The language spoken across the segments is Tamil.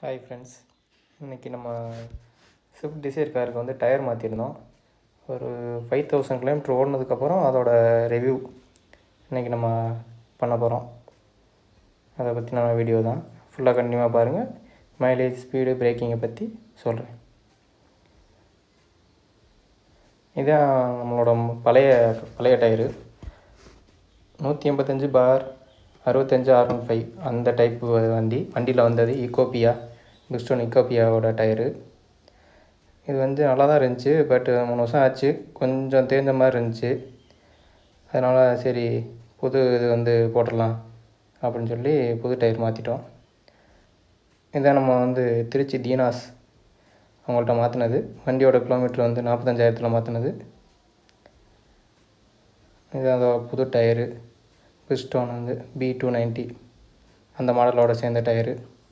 ஹாய் ஃப்ரெண்ட்ஸ் இன்றைக்கி நம்ம ஸ்விஃப்ட் டிசைர் காருக்கு வந்து டயர் மாற்றிருந்தோம் ஒரு ஃபைவ் தௌசண்ட் கிலோமீட்டர் ஓடினதுக்கப்புறம் அதோட ரிவ்யூ இன்றைக்கி நம்ம பண்ண போகிறோம் அதை பற்றின வீடியோ தான் ஃபுல்லாக கண்டினியூவாக பாருங்கள் மைலேஜ் ஸ்பீடு பிரேக்கிங்கை பற்றி சொல்கிறேன் இதான் நம்மளோட பழைய பழைய டயரு நூற்றி எண்பத்தஞ்சு பார் அறுபத்தஞ்சு ஆர் ஒன் ஃபைவ் அந்த டைப் வண்டி வண்டியில் வந்தது இக்கோப்பியா பிஸ்டோன் இக்கோப்பியாவோட டயரு இது வந்து நல்லா தான் இருந்துச்சு பட் மூணு வருஷம் ஆச்சு கொஞ்சம் தேஞ்ச மாதிரி இருந்துச்சு அதனால் சரி புது இது வந்து போட்டுடலாம் அப்படின்னு சொல்லி புது டயர் மாற்றிட்டோம் இதான் நம்ம வந்து திருச்சி தீனாஸ் அவங்கள்ட்ட மாற்றினது வண்டியோட கிலோமீட்டர் வந்து நாற்பத்தஞ்சாயிரத்தில் மாற்றினது இது அந்த புது டயரு பிஸ்டோன் வந்து பி டூ நைன்ட்டி அந்த மாடலோட சேர்ந்த டயரு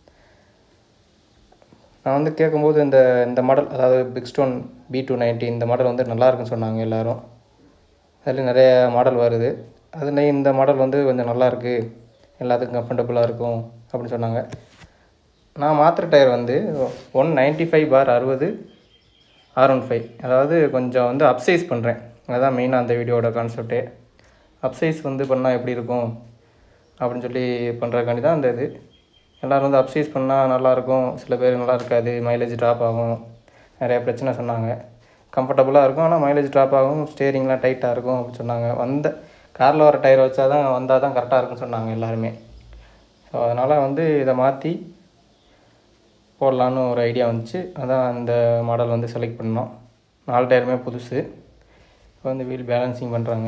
நான் வந்து கேட்கும்போது இந்த இந்த மாடல் அதாவது பிக்ஸ்டோன் பி டூ நைன்ட்டி இந்த மாடல் வந்து நல்லா இருக்குன்னு சொன்னாங்க எல்லோரும் அதில் நிறைய மாடல் வருது அதில் இந்த மாடல் வந்து கொஞ்சம் நல்லா இருக்கு எல்லாத்துக்கும் கம்ஃபர்டபுளாக இருக்கும் அப்படின்னு சொன்னாங்க நான் மாத்திர டயர் வந்து ஒன் நைன்ட்டி ஃபைவ் பார் அறுபது ஆர் ஒன் ஃபைவ் அதாவது கொஞ்சம் வந்து அப்சைஸ் பண்ணுறேன் அதுதான் மெயினாக அந்த வீடியோட கான்செப்டே அப்சைஸ் வந்து பண்ணால் எப்படி இருக்கும் அப்படின்னு சொல்லி பண்ணுறதுக்காண்டி தான் அந்த இது எல்லோரும் வந்து அப்சைஸ் பண்ணால் நல்லாயிருக்கும் சில பேர் நல்லா இருக்காது மைலேஜ் ட்ராப் ஆகும் நிறைய பிரச்சனை சொன்னாங்க கம்ஃபர்டபுளாக இருக்கும் ஆனால் மைலேஜ் ட்ராப் ஆகும் ஸ்டேரிங்லாம் டைட்டாக இருக்கும் அப்படின்னு சொன்னாங்க வந்த காரில் வர டயர் வச்சா தான் வந்தால் தான் கரெக்டாக இருக்கும்னு சொன்னாங்க எல்லாருமே ஸோ அதனால் வந்து இதை மாற்றி போடலான்னு ஒரு ஐடியா வந்துச்சு அதான் அந்த மாடல் வந்து செலக்ட் பண்ணோம் நாலு டயருமே புதுசு இப்போ வந்து வீல் பேலன்சிங் பண்ணுறாங்க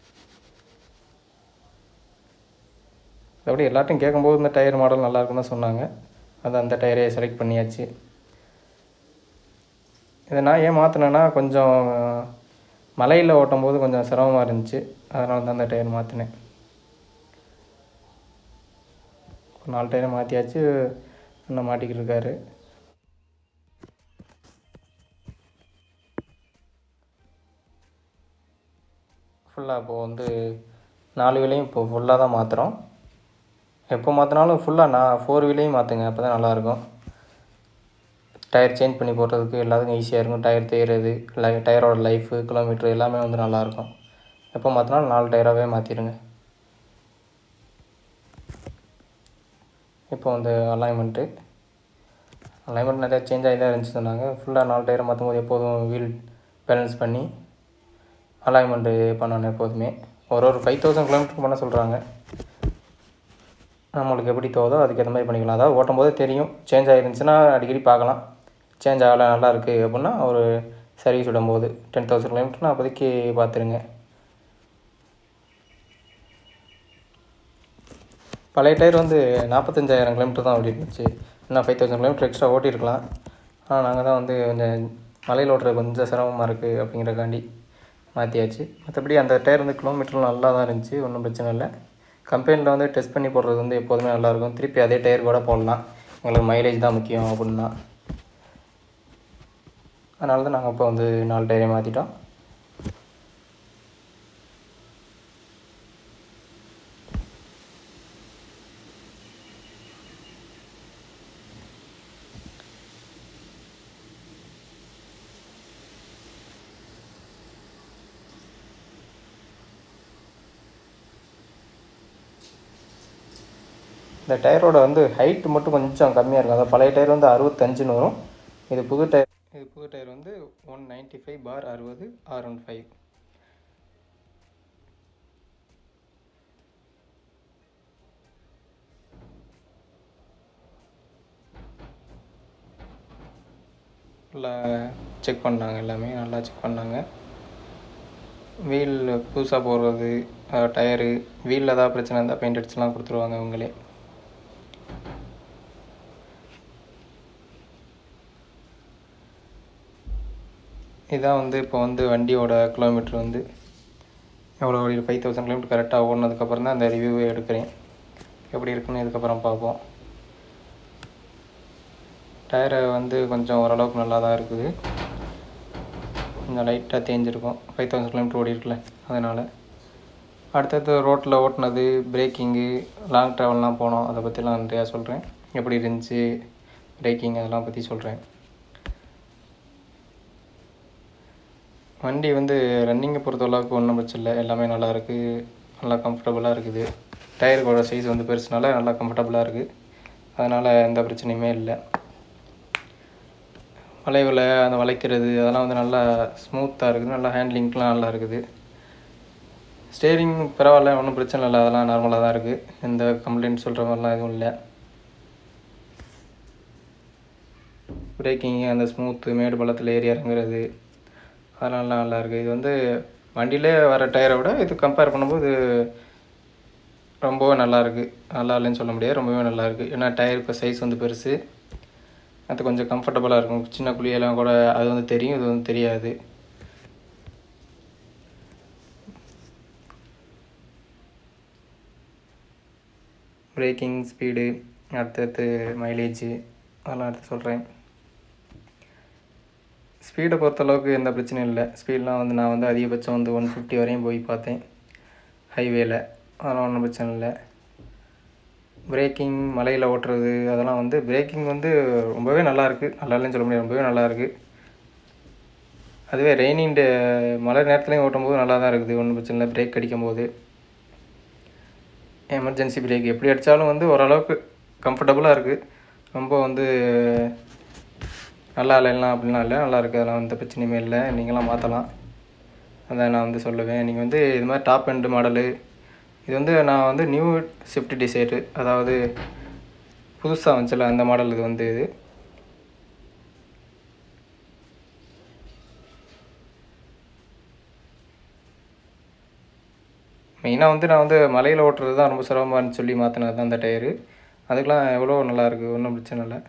அதோட எல்லாத்தையும் கேட்கும்போது இந்த டயர் மாடல் நல்லா இருக்குன்னு தான் சொன்னாங்க அது அந்த டயரே செலக்ட் பண்ணியாச்சு இதை நான் ஏன் மாற்றினேன்னா கொஞ்சம் மலையில் ஓட்டும் போது கொஞ்சம் சிரமமாக இருந்துச்சு அதனால தான் அந்த டயர் மாற்றினேன் நாலு டயரை மாற்றியாச்சு இன்னும் மாட்டிக்கிட்டு இருக்காரு ஃபுல்லாக இப்போது வந்து நாலு வீலையும் இப்போ ஃபுல்லாக தான் மாற்றுறோம் எப்போ மாற்றினாலும் ஃபுல்லாக நான் ஃபோர் வீலையும் மாற்றுங்க அப்போ தான் நல்லாயிருக்கும் டயர் சேஞ்ச் பண்ணி போடுறதுக்கு எல்லாத்துக்கும் ஈஸியாக இருக்கும் டயர் தேய்றது லை டயரோட லைஃபு கிலோமீட்ரு எல்லாமே வந்து நல்லாயிருக்கும் எப்போ மாற்றினாலும் நாலு டயராகவே மாற்றிடுங்க இப்போ வந்து அலைன்மெண்ட்டு அலைன்மெண்ட் நிறையா சேஞ்ச் ஆகி தான் இருந்துச்சு சொன்னாங்க ஃபுல்லாக நாலு டயரை மாற்றும் போது எப்போதும் வீல் பேலன்ஸ் பண்ணி அலைன்மெண்ட்டு பண்ணணும் எப்போதுமே ஒரு ஒரு ஃபைவ் தௌசண்ட் கிலோமீட்டருக்கு பண்ண சொல்கிறாங்க நம்மளுக்கு எப்படி தோதோ அதுக்கேற்ற மாதிரி பண்ணிக்கலாம் அதாவது ஓட்டும் போதே தெரியும் சேஞ்ச் ஆகிருந்துச்சுன்னா அடிக்கடி பார்க்கலாம் சேஞ்ச் ஆகலை நல்லா இருக்குது அப்படின்னா ஒரு சர்வீஸ் விடும்போது டென் தௌசண்ட் கிலோமீட்டர்னா அப்போதைக்கு பார்த்துருங்க பழைய டயர் வந்து நாற்பத்தஞ்சாயிரம் கிலோமீட்டர் தான் ஓடி இருந்துச்சு இன்னும் ஃபைவ் தௌசண்ட் கிலோமீட்டர் எக்ஸ்ட்ரா ஓட்டியிருக்கலாம் ஆனால் நாங்கள் தான் வந்து கொஞ்சம் மலையில் ஓட்டுறது கொஞ்சம் சிரமமாக இருக்குது அப்படிங்கிறக்காண்டி மாற்றியாச்சு மற்றபடி அந்த டயர் வந்து கிலோமீட்டர் நல்லா தான் இருந்துச்சு ஒன்றும் பிரச்சனை இல்லை கம்பெனியில் வந்து டெஸ்ட் பண்ணி போடுறது வந்து எப்போதுமே நல்லாயிருக்கும் திருப்பி அதே டயர் கூட போடலாம் எங்களுக்கு மைலேஜ் தான் முக்கியம் அப்படின்னா அதனால தான் நாங்கள் இப்போ வந்து நாலு டயரை மாற்றிட்டோம் இந்த டயரோட வந்து ஹைட் மட்டும் கொஞ்சம் கம்மியாக இருக்கும் அதாவது பழைய டயர் வந்து அறுபத்தஞ்சுன்னு வரும் இது புது டயர் இது புது டயர் வந்து ஒன் நைன்ட்டி ஃபைவ் பார் அறுபது ஆர் ஒன் ஃபைவ் நல்லா செக் பண்ணாங்க எல்லாமே நல்லா செக் பண்ணாங்க வீல் புதுசாக போடுறது டயரு வீலில் ஏதாவது பிரச்சனை இருந்தால் பெயிண்ட் அடிச்சுலாம் கொடுத்துருவாங்க அவங்களே இதான் வந்து இப்போ வந்து வண்டியோட கிலோமீட்டர் வந்து எவ்வளோ ஓடி ஃபைவ் தௌசண்ட் கிலோமீட்டர் கரெக்டாக ஓடினதுக்கப்புறம் தான் அந்த ரிவ்யூவே எடுக்கிறேன் எப்படி இருக்குன்னு இதுக்கப்புறம் பார்ப்போம் டயரை வந்து கொஞ்சம் ஓரளவுக்கு நல்லா தான் இருக்குது கொஞ்சம் லைட்டாக தேஞ்சிருக்கும் ஃபைவ் தௌசண்ட் கிலோமீட்டர் ஓடி இருக்குல்ல அதனால் அடுத்தது ரோட்டில் ஓட்டினது பிரேக்கிங்கு லாங் ட்ராவல்லாம் போனோம் அதை பற்றிலாம் நிறையா சொல்கிறேன் எப்படி இருந்துச்சு பிரேக்கிங் அதெல்லாம் பற்றி சொல்கிறேன் வண்டி வந்து ரன்னிங்கை பொறுத்தளவுக்கு ஒன்றும் பிரச்சனை இல்லை எல்லாமே நல்லா இருக்குது நல்லா கம்ஃபர்டபுளாக இருக்குது டயரோட சைஸ் வந்து பெருசுனால நல்லா கம்ஃபர்டபுளாக இருக்குது அதனால் எந்த பிரச்சனையுமே இல்லை வளைவில் அந்த வளைக்கிறது அதெல்லாம் வந்து நல்லா ஸ்மூத்தாக இருக்குது நல்லா ஹேண்ட்லிங்க்கெலாம் நல்லா இருக்குது ஸ்டேரிங் பரவாயில்ல ஒன்றும் பிரச்சனை இல்லை அதெல்லாம் நார்மலாக தான் இருக்குது எந்த கம்ப்ளைண்ட் சொல்கிற மாதிரிலாம் எதுவும் இல்லை பிரேக்கிங் அந்த ஸ்மூத்து மேடு பள்ளத்தில் ஏறி இறங்குறது அதெல்லாம் நல்லா இருக்குது இது வந்து வண்டியிலே வர டயரை விட இது கம்பேர் பண்ணும்போது ரொம்பவே நல்லா இருக்குது நல்லா இல்லைன்னு சொல்ல முடியாது ரொம்பவே நல்லா இருக்குது ஏன்னா டயர் இப்போ சைஸ் வந்து பெருசு அது கொஞ்சம் கம்ஃபர்டபுளாக இருக்கும் சின்ன குழியெல்லாம் கூட அது வந்து தெரியும் இது வந்து தெரியாது பிரேக்கிங் ஸ்பீடு அடுத்தடுத்து மைலேஜு அதெல்லாம் எடுத்து சொல்கிறேன் ஸ்பீடை பொறுத்தளவுக்கு எந்த பிரச்சனையும் இல்லை ஸ்பீட்லாம் வந்து நான் வந்து அதிகபட்சம் வந்து ஒன் ஃபிஃப்டி வரையும் போய் பார்த்தேன் ஹைவேல அதெல்லாம் ஒன்றும் பிரச்சனை இல்லை பிரேக்கிங் மலையில் ஓட்டுறது அதெல்லாம் வந்து பிரேக்கிங் வந்து ரொம்பவே நல்லா இருக்குது நல்லா இல்லைன்னு சொல்ல முடியாது ரொம்பவே நல்லா இருக்குது அதுவே ரெய்னிங் டே மழை நேரத்துலையும் ஓட்டும்போது நல்லா தான் இருக்குது ஒன்றும் பிரச்சனை இல்லை பிரேக் அடிக்கும் போது எமர்ஜென்சி பிரேக் எப்படி அடித்தாலும் வந்து ஓரளவுக்கு கம்ஃபர்டபுளாக இருக்குது ரொம்ப வந்து நல்லா இல்லைலாம் அப்படிலாம் இல்லை நல்லா இருக்குது அதெல்லாம் எந்த பிரச்சனையுமே இல்லை நீங்களாம் மாற்றலாம் அதான் நான் வந்து சொல்லுவேன் நீங்கள் வந்து இது மாதிரி டாப் எண்டு மாடலு இது வந்து நான் வந்து நியூ ஷிஃப்ட் டிசைரு அதாவது புதுசாக வந்துச்சுல அந்த மாடல் இது வந்து இது மெயினாக வந்து நான் வந்து மலையில் ஓட்டுறது தான் ரொம்ப சிரமமாக இருந்துச்சு சொல்லி மாற்றினது தான் அந்த டயரு அதுக்கெலாம் எவ்வளோ நல்லா இருக்குது ஒன்றும் பிரச்சனை இல்லை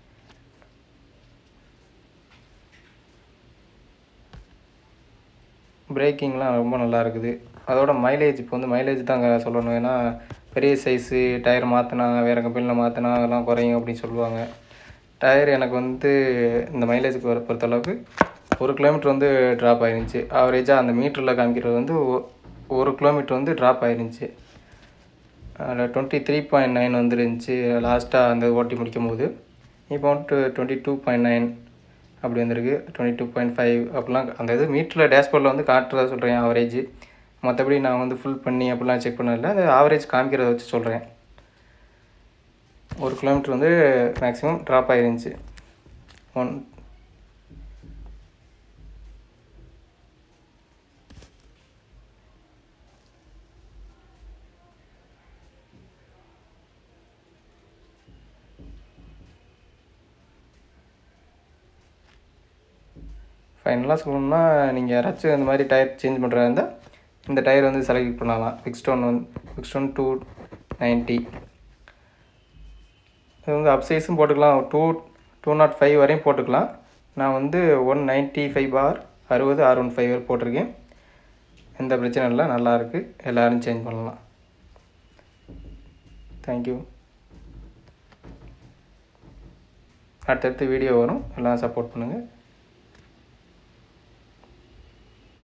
பிரேக்கிங்லாம் ரொம்ப நல்லா இருக்குது அதோட மைலேஜ் இப்போ வந்து மைலேஜ் தாங்க சொல்லணும் ஏன்னா பெரிய சைஸு டயர் மாற்றினா வேறு கம்பெனியில் மாற்றினா அதெல்லாம் குறையும் அப்படின்னு சொல்லுவாங்க டயர் எனக்கு வந்து இந்த மைலேஜுக்கு வர பொறுத்தளவுக்கு ஒரு கிலோமீட்டர் வந்து ட்ராப் ஆயிருந்துச்சு ஆவரேஜாக அந்த மீட்டரில் காமிக்கிறது வந்து ஒ- ஒரு கிலோமீட்டர் வந்து ட்ராப் ஆயிருந்துச்சு அதில் டுவெண்ட்டி த்ரீ பாயிண்ட் நைன் வந்துருந்துச்சு லாஸ்ட்டாக அந்த ஓட்டி முடிக்கும் போது இப்போ வந்துட்டு டுவெண்ட்டி டூ பாயிண்ட் நைன் அப்படி வந்திருக்கு டுவெண்ட்டி டூ பாயிண்ட் ஃபைவ் அப்படிலாம் அந்த இது மீட்டரில் டேஷ்போர்டில் வந்து காட்டுறதா சொல்கிறேன் ஆவரேஜ் மற்றபடி நான் வந்து ஃபுல் பண்ணி அப்படிலாம் செக் பண்ணதில்ல அந்த ஆவரேஜ் காமிக்கிறத வச்சு சொல்கிறேன் ஒரு கிலோமீட்டர் வந்து மேக்ஸிமம் ட்ராப் ஆயிருந்துச்சு ஒன் ஃபைனலாக சொல்லணும்னா நீங்கள் யாராச்சும் இந்த மாதிரி டயர் சேஞ்ச் பண்ணுறதா இருந்தால் இந்த டயர் வந்து செலக்ட் பண்ணலாம் பிக்ஸ்டோன் வந்து பிக்ஸ்டோன் டூ நைன்ட்டி இது வந்து அப் சைஸும் போட்டுக்கலாம் டூ டூ நாட் ஃபைவ் வரையும் போட்டுக்கலாம் நான் வந்து ஒன் நைன்ட்டி ஃபைவ் பார் அறுபது ஆர் ஒன் ஃபைவ் போட்டிருக்கேன் எந்த பிரச்சனையும் இல்லை நல்லா இருக்குது எல்லோரும் சேஞ்ச் பண்ணலாம் தேங்க்யூ அடுத்தடுத்து வீடியோ வரும் எல்லாம் சப்போர்ட் பண்ணுங்கள்